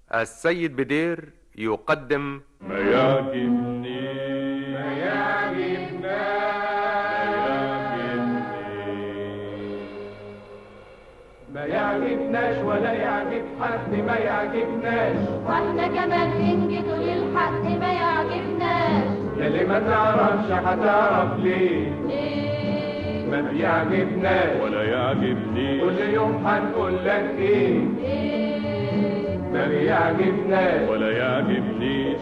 السيد بدير يقدم ما يعجبني ما يعجبنا ما يعجبناش ولا يعجب حد ما يعجبناش واحنا كمان ننجد للحق ما يعجبناش يلي ما تعرفش هتعرف ليه ليه ما بيعجبناش ولا يعجبني كل يوم هنقول لك ايه ليه ما بيعجبناش ولا يعجبنيش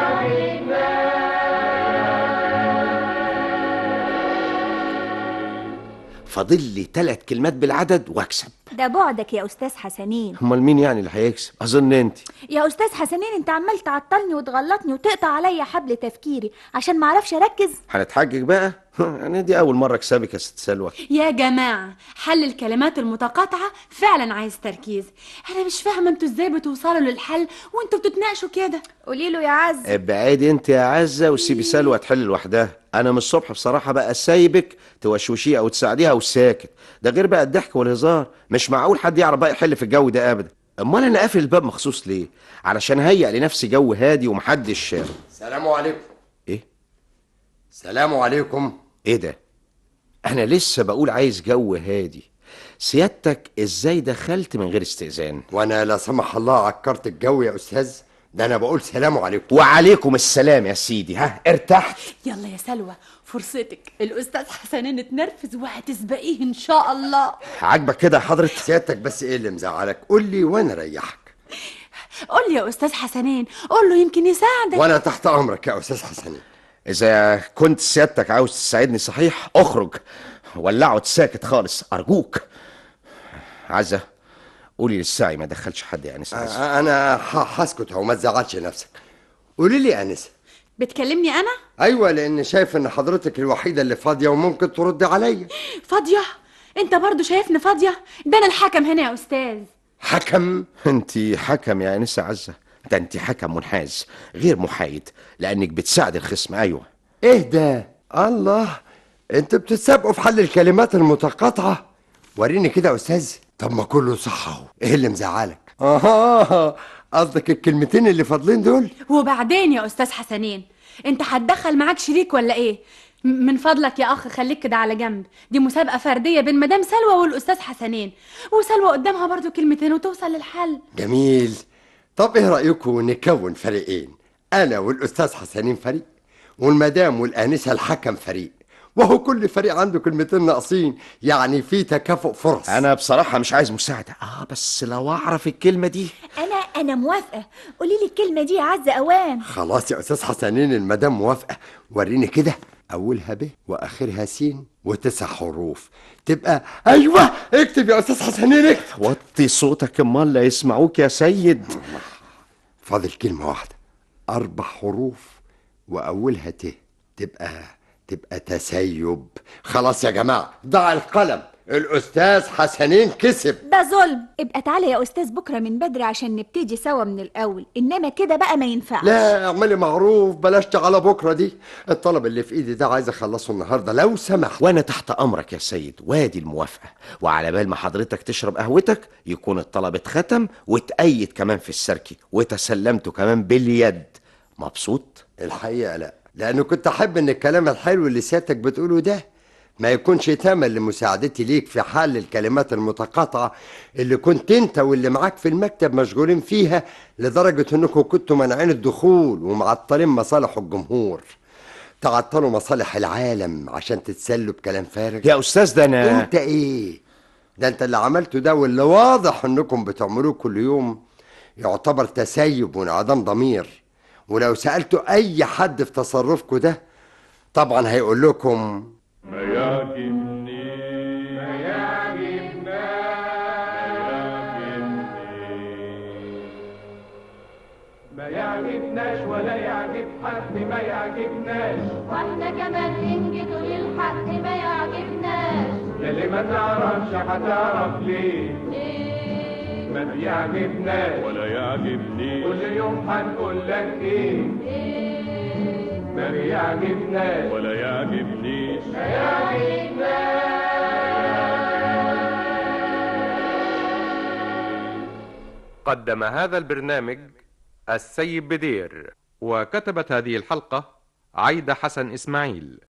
فاضل لي ثلاث كلمات بالعدد واكسب ده بعدك يا استاذ حسنين امال مين يعني اللي هيكسب اظن انت يا استاذ حسنين انت عمال تعطلني وتغلطني وتقطع عليا حبل تفكيري عشان ما اعرفش اركز هنتحجج بقى يعني دي اول مره اكسبك يا ست سلوى يا جماعة حل الكلمات المتقاطعة فعلا عايز تركيز أنا مش فاهمة انتوا ازاي بتوصلوا للحل وانتوا بتتناقشوا كده قولي له يا عز ابعدي انت يا عزه وسيبي سلوى تحل لوحدها انا من الصبح بصراحه بقى سايبك توشوشيها او تساعديها وساكت ده غير بقى الضحك والهزار مش معقول حد يعرف بقى يحل في الجو ده ابدا امال انا قافل الباب مخصوص ليه علشان هيئ لنفسي جو هادي ومحدش سلام عليكم ايه سلام عليكم ايه ده انا لسه بقول عايز جو هادي سيادتك ازاي دخلت من غير استئذان وانا لا سمح الله عكرت الجو يا استاذ ده انا بقول سلام عليكم وعليكم السلام يا سيدي ها ارتحت يلا يا سلوى فرصتك الأستاذ حسنين اتنرفز وهتسبقيه إن شاء الله عاجبك كده يا حضرة سيادتك بس ايه اللي مزعلك قول لي وانا اريحك قول لي يا أستاذ حسنين قول له يمكن يساعدك وانا تحت امرك يا استاذ حسن اذا كنت سيادتك عاوز تساعدني صحيح اخرج ولعوا ساكت خالص ارجوك عزة قولي للساعي ما دخلش حد يا انسه عزة. انا ح- هسكت اهو ما تزعلش نفسك قولي لي يا انسه بتكلمني أنا ايوه لان شايف ان حضرتك الوحيده اللي فاضيه وممكن ترد عليا فاضية انت برضو شايفني فاضية ده أنا الحكم هنا يا أستاذ حكم انت حكم يا انسه عزة ده انت حكم منحاز غير محايد لانك بتساعد الخصم ايوه ايه ده الله انتوا بتتسابقوا في حل الكلمات المتقاطعه وريني كده يا استاذ طب ما كله صح اهو ايه اللي مزعلك اه قصدك الكلمتين اللي فاضلين دول وبعدين يا أستاذ حسنين انت هتدخل معاك شريك ولا ايه م- من فضلك يا اخ خليك كده على جنب دي مسابقة فردية بين مدام سلوى والأستاذ حسنين وسلوى قدامها برضو كلمتين وتوصل للحل جميل طب ايه رايكم نكون فريقين انا والاستاذ حسنين فريق والمدام والانسه الحكم فريق وهو كل فريق عنده كلمتين ناقصين يعني في تكافؤ فرص انا بصراحة مش عايز مساعدة اه بس لو اعرف الكلمة دي انا انا موافقه قولي لي الكلمه دي يا عز اوان خلاص يا استاذ حسنين المدام موافقه وريني كده اولها ب واخرها س وتسع حروف تبقى ايوه اكتب يا استاذ حسنين اكتب وطي صوتك امال لا يسمعوك يا سيد فاضل كلمه واحده اربع حروف واولها ت تبقى تبقى تسيب خلاص يا جماعه ضع القلم الاستاذ حسنين كسب ده ظلم ابقى تعالى يا استاذ بكره من بدري عشان نبتدي سوا من الاول انما كده بقى ما ينفعش لا اعملي معروف بلاش على بكره دي الطلب اللي في ايدي ده عايز اخلصه النهارده لو سمحت وانا تحت امرك يا سيد وادي الموافقه وعلى بال ما حضرتك تشرب قهوتك يكون الطلب اتختم واتأيد كمان في السركي وتسلمته كمان باليد مبسوط الحقيقه لا لانه كنت احب ان الكلام الحلو اللي سيادتك بتقوله ده ما يكونش تامل لمساعدتي ليك في حل الكلمات المتقاطعة اللي كنت انت واللي معاك في المكتب مشغولين فيها لدرجة انكم كنتوا مانعين الدخول ومعطلين مصالح الجمهور تعطلوا مصالح العالم عشان تتسلوا بكلام فارغ يا استاذ ده انا انت ايه ده انت اللي عملته ده واللي واضح انكم بتعملوه كل يوم يعتبر تسيب وانعدام ضمير ولو سألتوا اي حد في تصرفكم ده طبعا هيقول لكم ما يعجبني ما يعجبنا ما يعجبناش ولا يعجب حد ما يعجبناش واحنا كمان ننجد للحق ما يعجبناش يلي ما تعرفش هتعرف ليه ليه ما بيعجبناش ولا يعجبني كل يوم هنقول لك ايه ليه ما بيعجبناش ولا يعجبنيش قدم هذا البرنامج السيد بدير وكتبت هذه الحلقة عايدة حسن إسماعيل